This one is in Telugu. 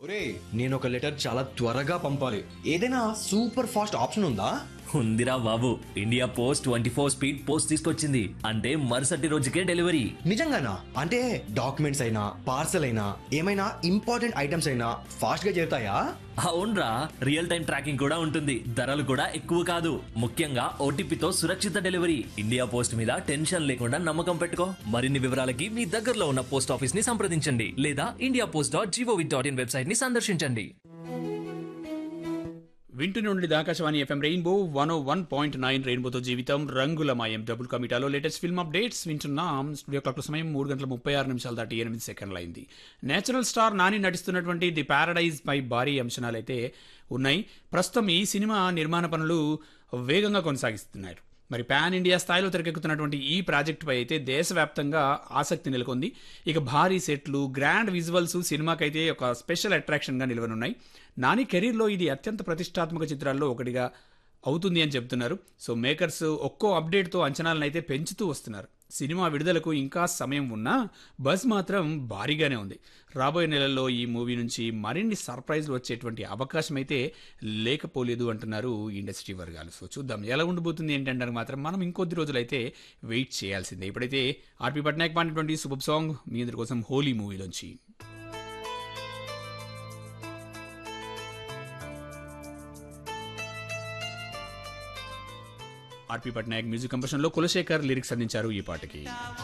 ఒరే నేను ఒక లెటర్ చాలా త్వరగా పంపాలి ఏదైనా సూపర్ ఫాస్ట్ ఆప్షన్ ఉందా ఉందిరా బాబు India post twenty four speed post తీసుకొచ్చింది అంటే మరుసటి రోజుకే డెలివరీ నిజంగానా అంటే డాక్యుమెంట్స్ అయినా పార్సల్ అయినా ఏమైనా ఇంపార్టెంట్ ఐటమ్స్ అయినా ఫాస్ట్ గా చేరుతాయా అవునరా రియల్ టైం ట్రాకింగ్ కూడా ఉంటుంది ధరలు కూడా ఎక్కువ కాదు ముఖ్యంగా ఓటీపీతో సురక్షిత డెలివరీ ఇండియా పోస్ట్ మీద టెన్షన్ లేకుండా నమ్మకం పెట్టుకో మరిన్ని వివరాలకి మీ దగ్గరలో ఉన్న పోస్ట్ ఆఫీస్ ని సంప్రదించండి లేదా India post dot GOV dot in website ని సందర్శించండి వింటూనే ఉండేది Akashvani FM rainbow one O one point nine రెయిన్బోతో జీవితం రంగుల మాయం డబుల్ కమిటాలో లేటెస్ట్ ఫిల్మ్ అప్డేట్స్ వింటున్నాం స్టూడియో క్లాక్ సమయం మూడు గంటల ముప్పై ఆరు నిమిషాలు దాటి ఎనిమిది సెకండ్లు అయింది నేచురల్ స్టార్ నాని నటిస్తున్నటువంటి ది పారడైజ్ పై భారీ అంచనాలు అయితే ఉన్నాయి ప్రస్తుతం ఈ సినిమా నిర్మాణ పనులు వేగంగా కొనసాగిస్తున్నారు మరి పాన్ ఇండియా స్థాయిలో తెరకెక్కుతున్నటువంటి ఈ ప్రాజెక్టుపై అయితే దేశవ్యాప్తంగా ఆసక్తి నెలకొంది ఇక భారీ సెట్లు గ్రాండ్ విజువల్స్ సినిమాకైతే ఒక స్పెషల్ అట్రాక్షన్గా నిలవనున్నాయి నాని కెరీర్లో ఇది అత్యంత ప్రతిష్టాత్మక చిత్రాల్లో ఒకటిగా అవుతుంది అని చెప్తున్నారు సో మేకర్స్ ఒక్కో అప్డేట్తో అంచనాలను అయితే పెంచుతూ వస్తున్నారు సినిమా విడుదలకు ఇంకా సమయం ఉన్నా బజ్ మాత్రం భారీగానే ఉంది రాబోయే నెలల్లో ఈ మూవీ నుంచి మరిన్ని సర్ప్రైజ్లు వచ్చేటువంటి అవకాశం అయితే లేకపోలేదు అంటున్నారు ఇండస్ట్రీ వర్గాలు సో చూద్దాం ఎలా ఉండబోతుంది ఏంటంటారు మాత్రం మనం ఇంకొద్ది రోజులైతే వెయిట్ చేయాల్సిందే ఇప్పుడైతే ఆర్పి పట్నాయక్ పాడినటువంటి సూపర్ సాంగ్ మీ అందరి కోసం హోలీ మూవీలోంచి ఆర్పి పట్నాయక్ మ్యూజిక్ కంపోజిషన్లో కులశేఖర్ లిరిక్స్ అందించారు ఈ పాటకి